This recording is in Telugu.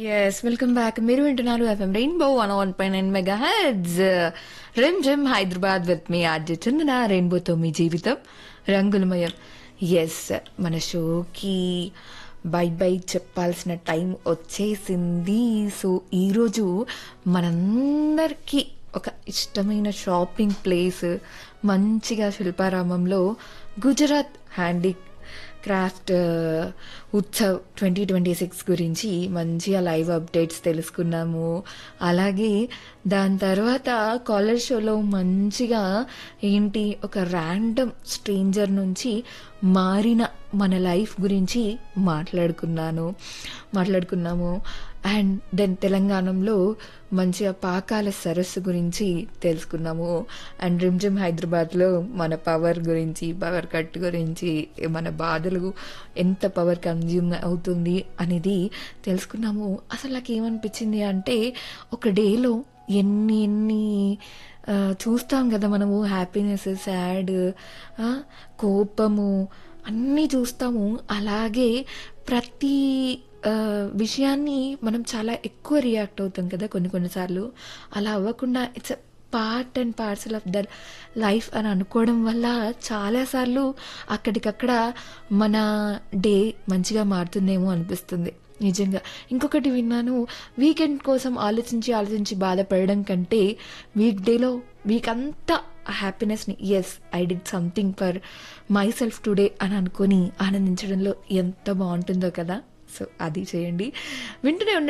ఎస్ వెల్కమ్ బ్యాక్ మీరు వింటున్నారు ఎఫ్ఎం రెయిన్బో వన్ వన్ పై nine mega heads rem gym Hyderabad with మీ ఆర్జే చందన రెయిన్బోతో మీ జీవితం రంగులమయం ఎస్ మన షోకి బై బై చెప్పాల్సిన టైం వచ్చేసింది సో ఈరోజు మనందరికీ ఒక ఇష్టమైన షాపింగ్ ప్లేస్ మంచిగా శిల్పారామంలో Gujarat handicraft Utsav twenty twenty six గురించి మంచిగా లైవ్ అప్డేట్స్ తెలుసుకున్నాము అలాగే దాని తర్వాత కాలర్ షోలో మంచిగా ఏంటి ఒక ర్యాండమ్ స్ట్రేంజర్ నుంచి మారిన మన లైఫ్ గురించి మాట్లాడుకున్నాను మాట్లాడుకున్నాము అండ్ దెన్ తెలంగాణలో మంచిగా పాకాల సరస్సు గురించి తెలుసుకున్నాము అండ్ రిమ్జిమ్ హైదరాబాద్లో మన పవర్ గురించి పవర్ కట్ గురించి మన బాధలు ఎంత పవర్ కన్జ్యూమ్ అవుతుంది అనేది తెలుసుకున్నాము అసలు నాకు ఏమనిపించింది అంటే ఒక డేలో ఎన్ని ఎన్ని ఆ, చూస్తాం కదా మనము హ్యాపీనెస్ సాడ్ కోపము అన్నీ చూస్తాము అలాగే ప్రతి ఆ, విషయాన్ని మనం చాలా ఎక్కువ రియాక్ట్ అవుతాం కదా కొన్ని కొన్నిసార్లు అలా అవ్వకుండా it's part and parcel of the life అని అనుకోవడం వల్ల చాలాసార్లు అక్కడికక్కడ మన డే మంచిగా మారుతుందేమో అనిపిస్తుంది నిజంగా ఇంకొకటి విన్నాను వీకెండ్ కోసం ఆలోచించి ఆలోచించి బాధపడడం కంటే వీక్ డేలో వీక్ అంతా హ్యాపీనెస్ని as I did something for myself today అని అనుకొని ఆనందించడంలో ఎంత బాగుంటుందో కదా సో అది చేయండి వింటూనే ఉండండి